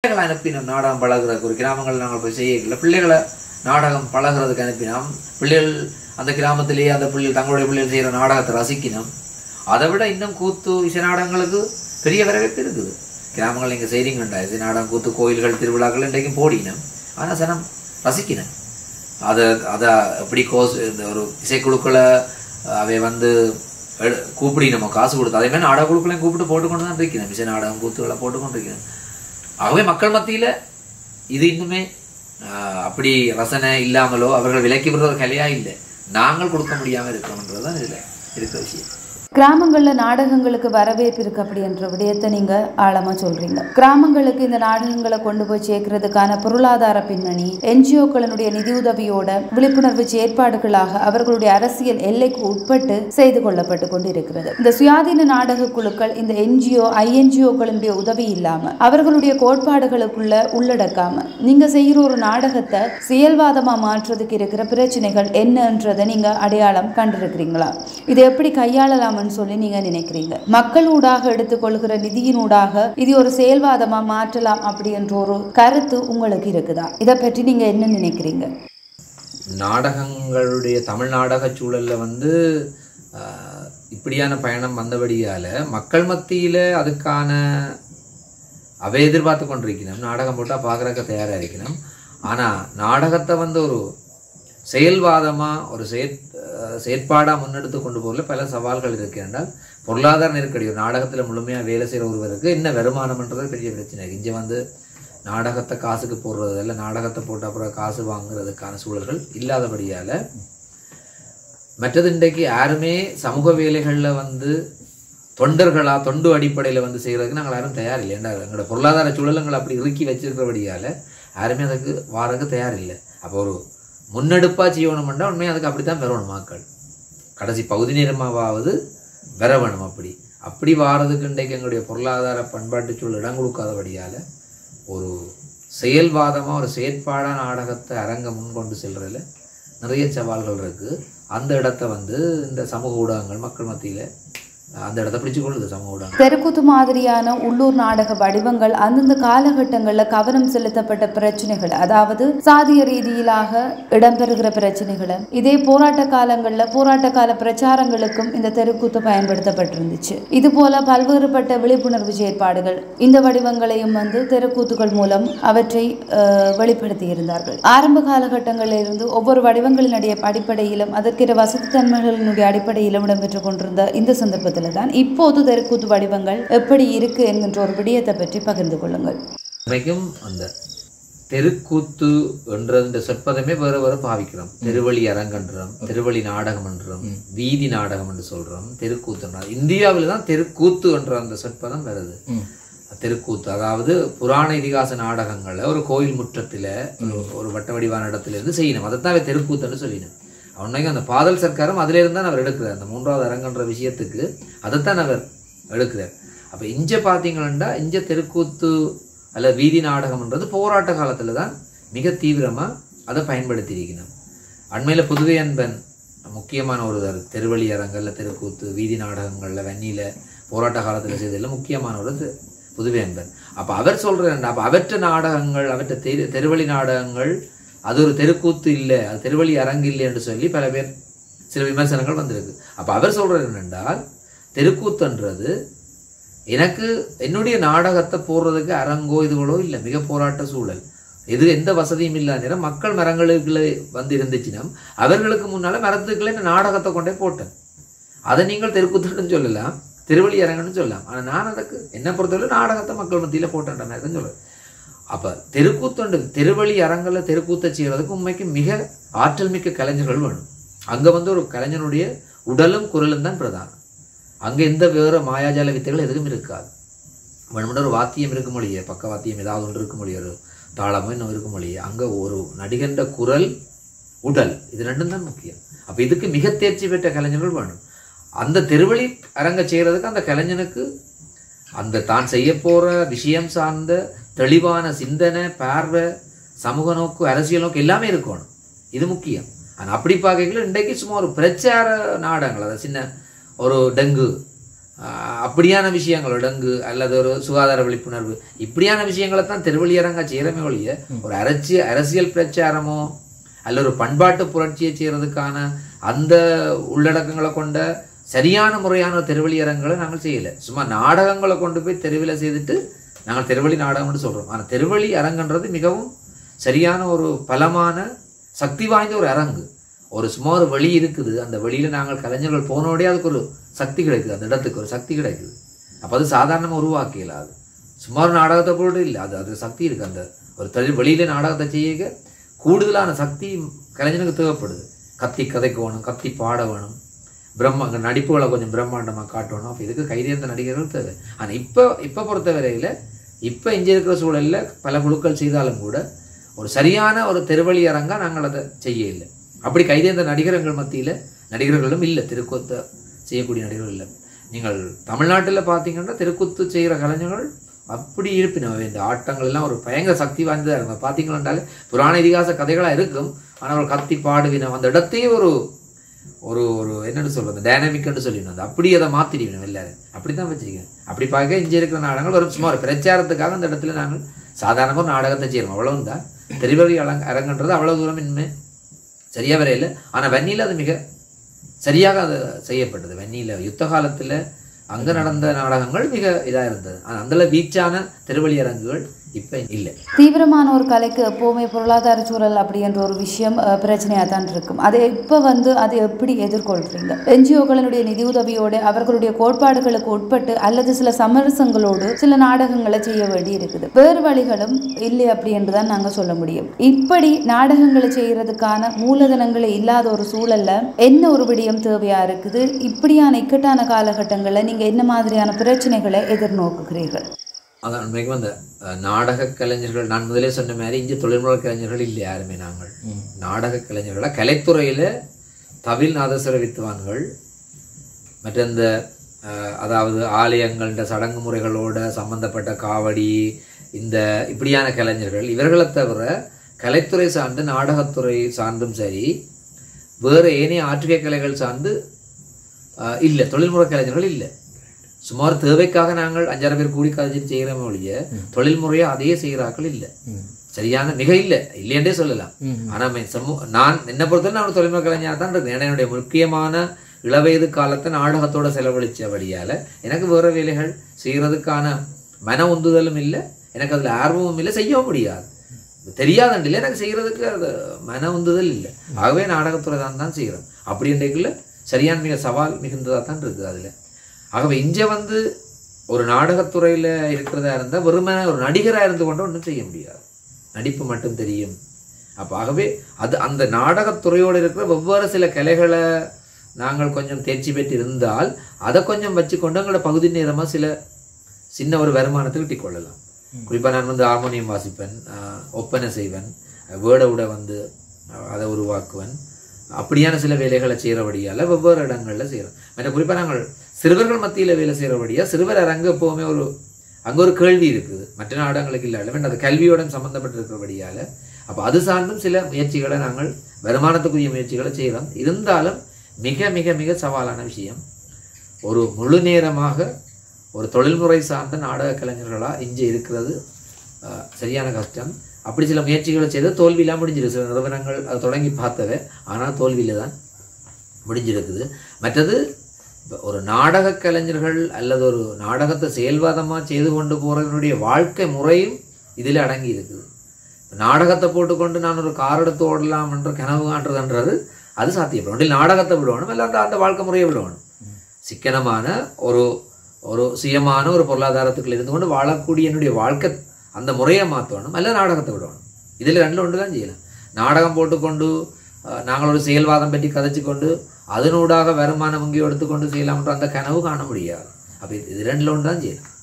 பிள்ளைகளை அனுப்பினோம் நாடகம் பழகுறதுக்கு ஒரு கிராமங்கள் நாங்கள் போய் செய்யல பிள்ளைகளை நாடகம் பழகுறதுக்கு அனுப்பினோம் பிள்ளைகள் அந்த கிராமத்திலேயே அந்த பிள்ளைகள் தங்களுடைய பிள்ளைகள் செய்கிற நாடகத்தை ரசிக்கணும் அதை விட இன்னும் கூத்து இசை நாடகங்களுக்கு பெரிய வரவேற்பு இருக்குது கிராமங்கள் நீங்கள் செய்றீங்கண்டா இசை நாடகம் கூத்து கோயில்கள் திருவிழாக்கள் இன்றைக்கும் போடினோம் ஆனால் சனம் ரசிக்கணும் அதை அதை எப்படி கோஸ் இந்த ஒரு இசைக்குழுக்களை அவை வந்து எடு- கூப்பிடி நம்ம காசு கொடுத்து அதே மாதிரி நாடக குழுக்களையும் கூப்பிட்டு போட்டுக்கொண்டு தான் இருக்கணும் இசை நாடகம் கூத்துக்களை போட்டுக்கொண்டு இருக்கணும் ஆகவே மக்கள் மத்தியில இது இன்னுமே ஆஹ், அப்படி ரசனை இல்லாமலோ அவர்கள் விலக்கி விடுற ஒரு கலையா இல்லை நாங்கள் கொடுக்க முடியாம இருக்கிறோம்ன்றது தான் இதுல இருக்கிற விஷயம் கிராமங்கள்ல நாடகங்களுக்கு வரவேற்பு இருக்கு அப்படின்ற விடயத்தை நீங்க ஆழமா சொல்றீங்க கிராமங்களுக்கு இந்த நாடகங்களை கொண்டு போய் சேர்க்கறதுக்கான பொருளாதார பின்னணி என்ஜிஓக்களினுடைய நிதியுதவியோட விழிப்புணர்வு ஏற்பாடுகளாக அவர்களுடைய அரசியல் எல்லைக்கு உட்பட்டு செய்து கொள்ளப்பட்டு கொண்டிருக்கிறது இந்த சுயாதீன நாடக குழுக்கள் இந்த என்ஜிஓ ஐஎன்ஜிஓக்களுடைய உதவி இல்லாம அவர்களுடைய கோட்பாடுகளுக்குள்ள உள்ளடக்காம நீங்க செய்கிற ஒரு நாடகத்தை செயல்வாதமா மாற்றுறதுக்கு இருக்கிற பிரச்சனைகள் என்னன்றதை நீங்க அடையாளம் கண்டிருக்கிறீங்களா இதை எப்படி கையாளலாம்னு சொல்லி நீங்க நினைக்கிறீங்க மக்கள் ஊடாக எடுத்துக்கொள்கிற நிதியினூடாக இது ஒரு செயல்வாதமா மாற்றலாம் அப்படின்ற ஒரு கருத்து உங்களுக்கு இருக்குதா இதை பற்றி நீங்க என்ன நினைக்கிறீங்க நாடகங்களுடைய தமிழ் நாடக சூழல்ல வந்து ஆஹ், இப்படியான பயணம் வந்தபடியால மக்கள் மத்தியில அதுக்கான அவை எதிர்பார்த்து கொண்டிருக்கணும் நாடகம் போட்டா பார்க்கறக்க தயாரா இருக்கணும் ஆனா நாடகத்தை வந்து ஒரு செயல்வாதமா ஒரு செயற் அஹ், செயற்பாடா முன்னெடுத்து கொண்டு போகல பல சவால்கள் இருக்கு என்றால் பொருளாதார நெருக்கடி ஒரு நாடகத்துல முழுமையா வேலை செய்யற ஒருவருக்கு என்ன வருமானம்ன்றது பெரிய பிரச்சனை இருக்கு. இங்க வந்து நாடகத்தை காசுக்கு போடுறது இல்ல நாடகத்தை போட்டு அப்புறம் காசு வாங்குறதுக்கான சூழல்கள் இல்லாதபடியால மற்றது இன்றைக்கு யாருமே சமூக வேலைகள்ல வந்து தொண்டர்களா தொண்டு அடிப்படையில வந்து செய்யறதுக்கு நாங்கள் யாரும் தயார் இல்லை ஏன்டா எங்களோட பொருளாதார சூழலுங்களை அப்படி இறுக்கி வச்சிருக்கிறபடியால யாருமே அதுக்கு வாரதுக்கு தயார் இல்லை அப்போ ஒரு முன்னெடுப்பா செய்யணும்னா உண்மையாக அதுக்கு அப்படித்தான் வரணும் மக்கள் கடைசி பகுதி நேரமாவது வர வேணும் அப்படி அப்படி வாரதுக்கு இன்றைக்கு எங்களுடைய பொருளாதார பண்பாட்டு சூழல் இடம் கொடுக்காதபடியால ஒரு செயல்வாதமா ஒரு செயற்பாடா நாடகத்தை அரங்க முன்கொண்டு செல்றதுல நிறைய சவால்கள் இருக்கு அந்த இடத்த வந்து இந்த சமூக ஊடகங்கள் மக்கள் மத்தியில அந்த இடத்த பிடிச்சு கொள்ளுது சமூக ஊடகங்கள் தெருக்கூத்து மாதிரியான உள்ளூர் நாடக வடிவங்கள் அந்தந்த காலகட்டங்களில் கவனம் செலுத்தப்பட்ட பிரச்சனைகள் அதாவது சாதிய ரீதியிலாக இடம்பெறுகிற பிரச்சனைகளை இதே போராட்ட காலங்களில் போராட்ட கால பிரச்சாரங்களுக்கும் இந்த தெருக்கூத்து பயன்படுத்தப்பட்டிருந்துச்சு இது போல பல்வேறுபட்ட விழிப்புணர்வு செயற்பாடுகள் இந்த வடிவங்களையும் வந்து தெருக்கூத்துகள் மூலம் அவற்றை அஹ், வெளிப்படுத்தி இருந்தார்கள் ஆரம்ப காலகட்டங்களில் இருந்து ஒவ்வொரு வடிவங்களினுடைய அடிப்படையிலும் அதற்கிற வசதித்தன்மைகளினுடைய அடிப்படையிலும் இடம்பெற்று கொண்டிருந்த இந்த சந்தர்ப்பத்தில் தான் இப்போது தெருக்கூத்து வடிவங்கள் எப்படி இருக்கு என்கின்ற ஒரு விடயத்தை பற்றி பகிர்ந்து கொள்ளுங்கள் உண்மைக்கும் அந்த தெருக்கூத்து என்ற இந்த சொற்பதமே வேற வேற பாவிக்கிறோம் தெருவழி அரங்கன்றோம் தெருவழி நாடகம் என்றோம் வீதி நாடகம் என்று சொல்றோம் தெருக்கூத்து இந்தியாவில் தான் தெருக்கூத்து என்ற அந்த சொற்பதம் வருது தெருக்கூத்து அதாவது புராண இதிகாச நாடகங்களை ஒரு கோயில் முற்றத்துல ஒரு- ஒரு வட்ட வடிவான இடத்துல இருந்து செய்யணும் அதைத்தான் அவர் தெருக்கூத்துன்னு சொல்லினோம் உண்மைக்கு அந்த பாதல் சர்க்காரம் அதுல இருந்து தான் அவர் எடுக்கிறார் அந்த மூன்றாவது அரங்கன்ற விஷயத்துக்கு அதைத்தான் அவர் எடுக்கிறார் அப்ப இஞ்ச பாத்தீங்கன்னா இஞ்ச தெருக்கூத்து அல்ல வீதி நாடகம்ன்றது போராட்ட காலத்துல தான் மிக தீவிரமா அதை பயன்படுத்தி இருக்கணும் அண்மையில புதுவை அன்பன் முக்கியமான ஒரு தரு- தெருவழி அரங்கல்ல தெருக்கூத்து வீதி நாடகங்கள்ல வன்னியில போராட்ட காலத்துல செய்ததுல முக்கியமான ஒரு தெ- புதுவை அன்பன் அப்ப அவர் சொல்றாரு அப்ப அவற்ற நாடகங்கள் அவற்ற தெரு தெருவழி நாடகங்கள் அது ஒரு தெருக்கூத்து இல்லை அது தெருவழி அரங்கு இல்லை என்று சொல்லி பல பேர் சில விமர்சனங்கள் வந்திருக்கு அப்ப அவர் சொல்றது என்னென்றால் தெருக்கூத்துன்றது எனக்கு என்னுடைய நாடகத்தை போடுறதுக்கு அரங்கோ இதுகளோ இல்லை மிக போராட்ட சூழல் எது எந்த வசதியும் இல்லாத நேரம் மக்கள் மரங்களுக்குள்ள வந்து இருந்துச்சுன்னா அவர்களுக்கு முன்னால மரத்துக்குள்ள இந்த நாடகத்தை கொண்டே போட்டேன் அதை நீங்கள் தெருக்கூத்துன்னு சொல்லலாம் திருவள்ளி அரங்கன்னு சொல்லலாம் ஆனா நான் அதுக்கு என்ன பொறுத்தவரை நாடகத்தை மக்கள் மத்தியில போட்டேன் தான் சொல்றேன் அப்ப தெருக்கூத்தொண்டு தெருவழி அரங்கல்ல தெருக்கூத்தை செய்யறதுக்கு உண்மைக்கு மிக ஆற்றல் மிக்க கலைஞர்கள் வேணும் அங்க வந்து ஒரு கலைஞனுடைய உடலும் குரலும் தான் பிரதானம் அங்க எந்த வேற மாயாஜால வித்தைகள் எதுவும் இருக்காது வேணும்னா ஒரு வாத்தியம் இருக்க மொழியே பக்க வாத்தியம் ஏதாவது ஒன்று இருக்க மொழியே ஒரு தாளமோ இன்னும் இருக்க மொழியே அங்க ஒரு நடிகன்ற குரல் உடல் இது ரெண்டும் தான் முக்கியம் அப்ப இதுக்கு மிக தேர்ச்சி பெற்ற கலைஞர்கள் வேணும் அந்த தெருவழி அரங்க செய்யறதுக்கு அந்த கலைஞனுக்கு அந்த தான் செய்ய போற விஷயம் சார்ந்த தெளிவான சிந்தனை பார்வை சமூக நோக்கு அரசியல் நோக்கு எல்லாமே இருக்கணும் இது முக்கியம் ஆனா அப்படி பார்க்கல இன்றைக்கு சும்மா ஒரு பிரச்சார நாடகங்கள் அதாவது சின்ன ஒரு டெங்கு ஆஹ் அப்படியான விஷயங்கள் இடங்கு அல்லது ஒரு சுகாதார விழிப்புணர்வு இப்படியான விஷயங்களை தான் திருவள்ளியரங்கா செய்யறமே ஒழிய ஒரு அரசி அரசியல் பிரச்சாரமோ அல்ல ஒரு பண்பாட்டு புரட்சியை செய்யறதுக்கான அந்த உள்ளடக்கங்களை கொண்ட சரியான முறையான ஒரு திருவள்ளியரங்களை நாங்கள் செய்யல சும்மா நாடகங்களை கொண்டு போய் தெருவில் செய்துட்டு நாங்கள் தெருவழி நாடகம்னு சொல்றோம் ஆனால் தெருவழி அரங்குன்றது மிகவும் சரியான ஒரு பலமான சக்தி வாய்ந்த ஒரு அரங்கு ஒரு சும்மா ஒரு வழி இருக்குது அந்த வழியில நாங்கள் கலைஞர்கள் போனோடே அதுக்கு ஒரு சக்தி கிடைக்குது அந்த இடத்துக்கு ஒரு சக்தி கிடைக்குது அப்போ அது சாதாரணமாக உருவாக்கல அது சும்மா ஒரு நாடகத்தை கூட இல்லை அது அது சக்தி இருக்கு அந்த ஒரு தொழில் வெளியில நாடகத்தை செய்ய கூடுதலான சக்தி கலைஞனுக்கு தேவைப்படுது கத்தி கதைக்க வேணும் கத்தி பாட வேணும் பிரம்ம அங்கே நடிப்புகளை கொஞ்சம் பிரம்மாண்டமாக காட்டணும் அப்போ இதுக்கு கைதேர்ந்த நடிகர்கள் தேவை ஆனால் இப்போ இப்போ பொறுத்த வரையில் இப்போ இங்கே இருக்கிற சூழலில் பல குழுக்கள் செய்தாலும் கூட ஒரு சரியான ஒரு தெருவழி அரங்கா நாங்கள் அதை செய்ய இல்லை அப்படி கைதேர்ந்த நடிகர்கள் மத்தியில் நடிகர்களும் இல்லை திருக்கூத்தை செய்யக்கூடிய நடிகர்கள் இல்லை நீங்கள் தமிழ்நாட்டில் பார்த்தீங்கன்னா தெருக்கூத்து செய்கிற கலைஞர்கள் அப்படி இருப்பினவை இந்த ஆட்டங்கள் எல்லாம் ஒரு பயங்கர சக்தி வாய்ந்ததாக இருக்கும் பார்த்தீங்கன்னாலே புராண இதிகாச கதைகளாக இருக்கும் ஆனால் ஒரு கத்தி பாடுவினம் அந்த இடத்தையே ஒரு ஒரு ஒரு என்னன்னு சொல்றது டைனமிக்னு சொல்லிடணும் அது அப்படி அதை மாத்திடுவேன் எல்லாரும் அப்படித்தான் வச்சிருக்கேன் அப்படி பார்க்க இங்கே இருக்கிற நாடகங்கள் ஒரு சும்மா ஒரு பிரச்சாரத்துக்காக அந்த இடத்துல நாங்கள் சாதாரணமாக ஒரு நாடகத்தை செய்யறோம் அவ்வளவு தான் தெரிவழி அலங்க அரங்கன்றது அவ்வளவு தூரம் இனிமே சரியா வரையில ஆனா வன்னியில அது மிக சரியாக அது செய்யப்பட்டது வன்னியில யுத்த காலத்துல அங்க நடந்த நாடகங்கள் மிக இதா இருந்தது ஆனா அந்த வீச்சான திருவள்ளி அரங்குகள் இப்ப இல்லை தீவிரமான ஒரு கலைக்கு எப்போவுமே பொருளாதார சூழல் அப்படின்ற ஒரு விஷயம் அஹ், பிரச்சனையா தான் இருக்கும் அதை இப்போ வந்து அதை எப்படி எதிர்கொள்றீங்க என்ஜிஓக்களினுடைய நிதியுதவியோடு அவர்களுடைய கோட்பாடுகளுக்கு உட்பட்டு அல்லது சில சமரசங்களோடு சில நாடகங்களை செய்ய வேண்டி இருக்குது வேறு வழிகளும் இல்லை அப்படி என்று தான் நாங்கள் சொல்ல முடியும் இப்படி நாடகங்களை செய்யறதுக்கான மூலதனங்களே இல்லாத ஒரு சூழல்ல என்ன ஒரு விடயம் தேவையா இருக்குது இப்படியான இக்கட்டான காலகட்டங்களில் நீங்க என்ன மாதிரியான பிரச்சனைகளை எதிர்நோக்குகிறீர்கள் அதான் உண்மைக்கும் அந்த அஹ், நாடக கலைஞர்கள் நான் முதலே சொன்ன மாதிரி இங்கே தொழில்முறை கலைஞர்கள் இல்லை யாருமே நாங்கள் நாடக கலைஞர்களா கலைத்துறையில தவில் நாதஸ்வர வித்துவான்கள் மற்ற இந்த அஹ், அதாவது ஆலயங்கள்ன்ற சடங்கு முறைகளோட சம்பந்தப்பட்ட காவடி இந்த இப்படியான கலைஞர்கள் இவர்களை தவிர கலைத்துறை சார்ந்து நாடகத்துறை சார்ந்தும் சரி வேறு ஏனைய ஆற்றுகை கலைகள் சார்ந்து அஹ், இல்லை தொழில்முறை கலைஞர்கள் இல்லை சுமார் தேவைக்காக நாங்கள் அஞ்சாறு பேர் கூடி கதைச்சு செய்கிறோமே ஒழிய தொழில்முறையா அதையே செய்கிறார்கள் இல்லை சரியான மிக இல்லை இல்லையென்றே சொல்லலாம் ஆனா மெ- சமூ- நான் என்ன பொறுத்தவரை நான் ஒரு தொழில்முறை கலைஞராக தான் இருக்கேன் ஏன்னா என்னுடைய முக்கியமான இளவயது காலத்தை நாடகத்தோட செலவழிச்சபடியால எனக்கு வேற வேலைகள் செய்யறதுக்கான மன உந்துதலும் இல்லை எனக்கு அதுல ஆர்வமும் இல்லை செய்யவும் முடியாது தெரியாதண்டில் எனக்கு செய்யறதுக்கு அது மன உந்துதல் இல்லை ஆகவே நாடகத்துறை தான் தான் செய்கிறோம் அப்படின்றதுக்குள்ள சரியான மிக சவால் மிகுந்ததாக தான் இருக்குது அதுல ஆகவே இங்க வந்து ஒரு நாடகத்துறையில இருக்கிறதா இருந்தா வெறுமனே ஒரு நடிகரா இருந்து கொண்டு ஒன்றும் செய்ய முடியாது நடிப்பு மட்டும் தெரியும் அப்ப ஆகவே அது அந்த நாடகத்துறையோடு இருக்கிற வெவ்வேறு சில கலைகளை நாங்கள் கொஞ்சம் தேர்ச்சி பெற்று இருந்தால் அதை கொஞ்சம் வச்சுக்கொண்டு எங்களோட பகுதி நேரமா சில சின்ன ஒரு வருமானத்தை ஈட்டிக் கொள்ளலாம் குறிப்பா நான் வந்து ஹார்மோனியம் வாசிப்பேன் ஆஹ் ஒப்பனை செய்வேன் வேர்டை விட வந்து ஆஹ் அதை உருவாக்குவேன் அப்படியான சில வேலைகளை செய்கிறபடியால வெவ்வேறு இடங்கள்ல செய்கிறோம் மற்ற குறிப்பா நாங்கள் சிறுவர்கள் மத்தியில வேலை செய்கிறபடியா சிறுவர் அரங்கு எப்பவுமே ஒரு அங்க ஒரு கேள்வி இருக்குது மற்ற நாடகங்களுக்கு இல்லாத அது கல்வியோட சம்பந்தப்பட்டிருக்கிறபடியால அப்ப அது சார்ந்தும் சில முயற்சிகளை நாங்கள் வருமானத்துக்குரிய முயற்சிகளை செய்கிறோம் இருந்தாலும் மிக மிக மிக சவாலான விஷயம் ஒரு முழு நேரமாக ஒரு தொழில்முறை சார்ந்த நாடக கலைஞர்களா இங்கே இருக்கிறது அஹ், சரியான கஷ்டம் அப்படி சில முயற்சிகளை செய்து தோல்வியெல்லாம் முடிஞ்சிருக்கு சில நிறுவனங்கள் அதை தொடங்கி பார்த்தவை ஆனால் தோல்வியில தான் முடிஞ்சிருக்குது மற்றது இப்ப ஒரு நாடக கலைஞர்கள் அல்லது ஒரு நாடகத்தை செயல்வாதமா செய்து கொண்டு போறவனுடைய வாழ்க்கை முறையும் இதில் அடங்கி இருக்குது இப்ப நாடகத்தை போட்டுக்கொண்டு நான் ஒரு கார் எடுத்து ஓடலாம் என்ற கனவு காட்டுறதுன்றது அது சாத்தியப்படும் ஒன்றில் நாடகத்தை விடணும் இல்லை அந்த அந்த வாழ்க்கை முறையை விடணும் சிக்கனமான ஒரு ஒரு சுயமான ஒரு பொருளாதாரத்துக்குள்ள இருந்து கொண்டு வாழக்கூடிய என்னுடைய வாழ்க்கை அந்த முறையை மாற்றணும் அல்ல நாடகத்தை விடணும் இதில் ரெண்டு ஒன்று தான் செய்யலாம் நாடகம் போட்டுக்கொண்டு அஹ், நாங்கள் ஒரு செயல்வாதம் பற்றி கதைச்சு கொண்டு அதனூடாக வருமானம் இங்கே எடுத்துக்கொண்டு செய்யலாம்ன்ற அந்த கனவு காண முடியாது அப்போ இது ரெண்டில் ஒன்று தான் செய்யலாம்